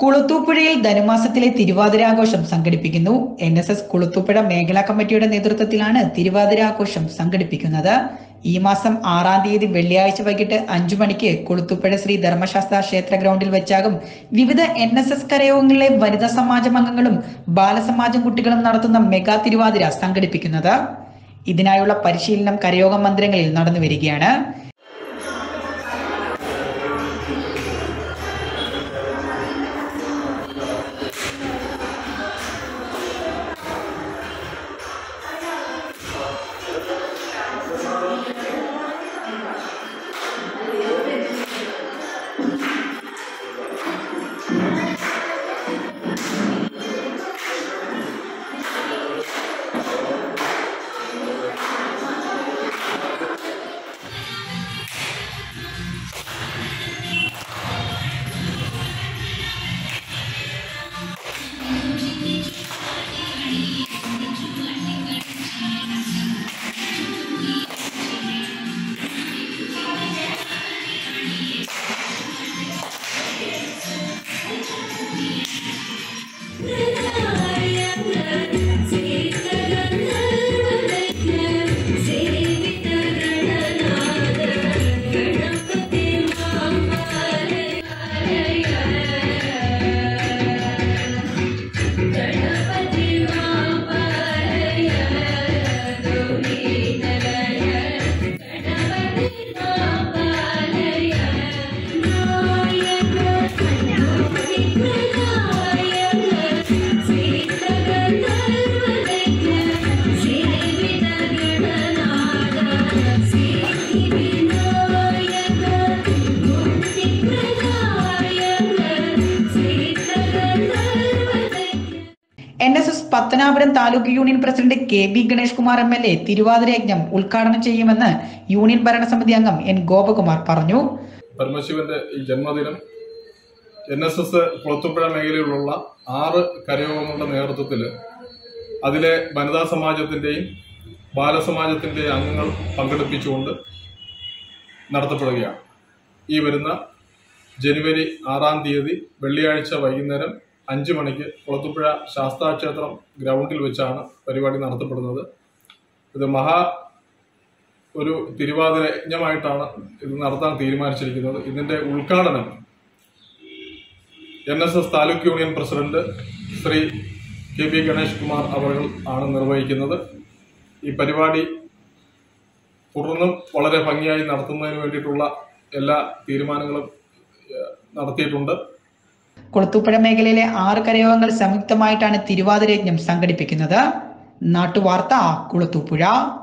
കുളുത്തൂപ്പുഴയിൽ ധനുമാസത്തിലെ തിരുവാതിരാഘോഷം സംഘടിപ്പിക്കുന്നു N S S കുളുത്തൂപ്പുഴ മേഖലാ കമ്മിറ്റിയുടെ നേതൃത്വത്തിലാണ് തിരുവാതിരാഘോഷം സംഘടിപ്പിക്കുന്നത് ഈ മാസം ആറാം തീയതി വെള്ളിയാഴ്ച വൈകിട്ട് അഞ്ചു മണിക്ക് കുളുത്തൂപ്പുഴ ശ്രീ ധർമ്മശാസ്ത്ര ക്ഷേത്ര ഗ്രൗണ്ടിൽ വെച്ചാകും വിവിധ എൻ എസ് എസ് കരയോഗങ്ങളിലെ വനിതാ സമാജം അംഗങ്ങളും ബാലസമാജം കുട്ടികളും നടത്തുന്ന മെഗാ തിരുവാതിര സംഘടിപ്പിക്കുന്നത് ഇതിനായുള്ള പരിശീലനം കരയോഗ മന്ദിരങ്ങളിൽ നടന്നു വരികയാണ് N S S Pathanapuram taluk union president K B Ganesh Kumar M L A Thiruvathira യജ്ഞം ഉദ്ഘാടനം ചെയ്യുമെന്ന് യൂണിയൻ ഭരണസമിതി അംഗം എൻ ഗോപകുമാർ പറഞ്ഞു പരമശിവന്റെ ഈ ജന്മദിനം എൻ എസ് എസ് കുളത്തുപ്പുഴ മേഖലയിലുള്ള ആറ് കരയോഗങ്ങളുടെ നേതൃത്വത്തിൽ അതിലെ വനിതാ സമാജത്തിന്റെയും ബാലസമാജത്തിന്റെയും അംഗങ്ങൾ പങ്കെടുപ്പിച്ചുകൊണ്ട് നടത്തപ്പെടുകയാണ് ഈ വരുന്ന ജനുവരി ആറാം തീയതി വെള്ളിയാഴ്ച വൈകുന്നേരം അഞ്ച് മണിക്ക് കുളത്തുപ്പുഴ ശാസ്താക്ഷേത്രം ഗ്രൗണ്ടിൽ വെച്ചാണ് പരിപാടി നടത്തപ്പെടുന്നത് ഇത് മഹാ ഒരു തിരുവാതിര യജ്ഞമായിട്ടാണ് ഇത് നടത്താൻ തീരുമാനിച്ചിരിക്കുന്നത് ഇതിന്റെ ഉദ്ഘാടനം N S S taluk union president Shri K B Ganesh Kumar അവർ ആണ് നിർവഹിക്കുന്നത് ഈ പരിപാടി തുടർന്നും വളരെ ഭംഗിയായി നടത്തുന്നതിന് വേണ്ടിയിട്ടുള്ള എല്ലാ തീരുമാനങ്ങളും ഏഹ്, നടത്തിയിട്ടുണ്ട് കുളത്തൂപ്പുഴ മേഖലയിലെ ആറ് കരയോഗങ്ങൾ സംയുക്തമായിട്ടാണ് തിരുവാതിര യജ്ഞം സംഘടിപ്പിക്കുന്നത് നാട്ടുവാർത്ത കുളത്തൂപ്പുഴ